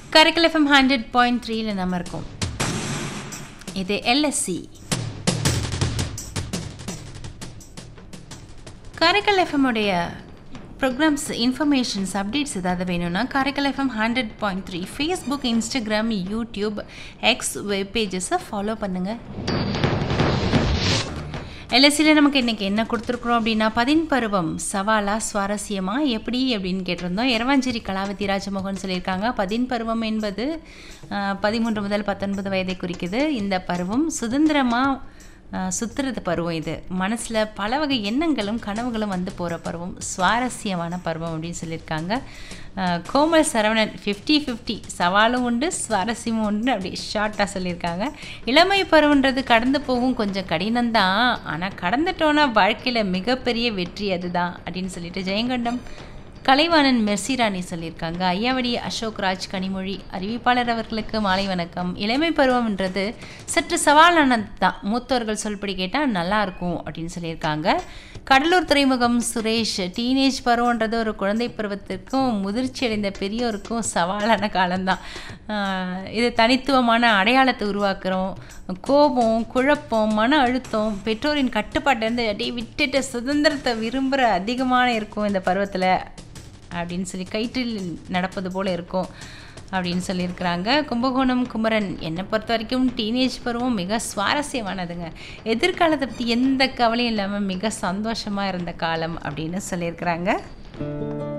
கரிக்கல் FM hundred point த்ரீல நம்ம இருக்கோம் இது எல்எஸ்சி காரைக்கால் எஃப்எம் உடைய ப்ரோக்ராம்ஸ் இன்ஃபர்மேஷன்ஸ் அப்டேட்ஸ் ஏதாவது வேணும்னா Karaikal FM hundred point three Facebook Instagram YouTube X web பேஜஸை ஃபாலோ பண்ணுங்கள் எல்எஸ்சியில் நமக்கு இன்றைக்கி என்ன கொடுத்துருக்குறோம் அப்படின்னா பதின் பருவம் சவாலா சுவாரஸ்யமா எப்படி அப்படின்னு கேட்டிருந்தோம் இரவாஞ்சேரி கலாவதி ராஜமோகன் சொல்லியிருக்காங்க பதின் பருவம் என்பது ஆஹ், பதிமூன்று முதல் பத்தொன்பது வயதை குறிக்குது இந்த பருவம் சுதந்திரமாக சுத்துறது பருவம் இது மனசில் பல வகை எண்ணங்களும் கனவுகளும் வந்து போகிற பருவம் சுவாரஸ்யமான பருவம் அப்படின்னு சொல்லியிருக்காங்க ஆஹ், கோமல் சரவணன் ஃபிஃப்டி ஃபிஃப்டி சவாலும் உண்டு சுவாரஸ்யமும் உண்டு அப்படி ஷார்ட்டாக சொல்லியிருக்காங்க இளமை பருவன்றது கடந்து போகும் கொஞ்சம் கடினம்தான் ஆனால் கடந்துட்டோன்னா வாழ்க்கையில் மிகப்பெரிய வெற்றி அதுதான் அப்படின்னு சொல்லிட்டு ஜெயங்கொண்டம் கலைவாணன் மெர்சிராணி சொல்லியிருக்காங்க ஐயாவடி அசோக் ராஜ் கனிமொழி அறிவிப்பாளர் அவர்களுக்கு மாலை வணக்கம் இளமை பருவம்ன்றது சற்று சவாலானது தான் மூத்தவர்கள் சொல்படி கேட்டால் நல்லா இருக்கும் அப்படின்னு சொல்லியிருக்காங்க கடலூர் துறைமுகம் சுரேஷ் டீனேஜ் பருவன்றது ஒரு குழந்தை பருவத்திற்கும் முதிர்ச்சி அடைந்த பெரியோருக்கும் சவாலான காலம்தான் ஆஹ் இது தனித்துவமான அடையாளத்தை உருவாக்குறோம் கோபம் குழப்பம் மன அழுத்தம் பெற்றோரின் கட்டுப்பாட்டிலேருந்து அப்படியே விட்டுட்டு சுதந்திரத்தை விரும்புகிற அதிகமான இருக்கும் இந்த பருவத்தில் அப்படின்னு சொல்லி கயிற்றில் நடப்பது போல இருக்கும் அப்படின்னு சொல்லியிருக்கிறாங்க கும்பகோணம் குமரன் என்னை பொறுத்த வரைக்கும் டீனேஜ் பருவம் மிக சுவாரஸ்யமானதுங்க எதிர்காலத்தை பற்றி எந்த கவலையும் இல்லாமல் மிக சந்தோஷமாக இருந்த காலம் அப்படின்னு சொல்லியிருக்கிறாங்க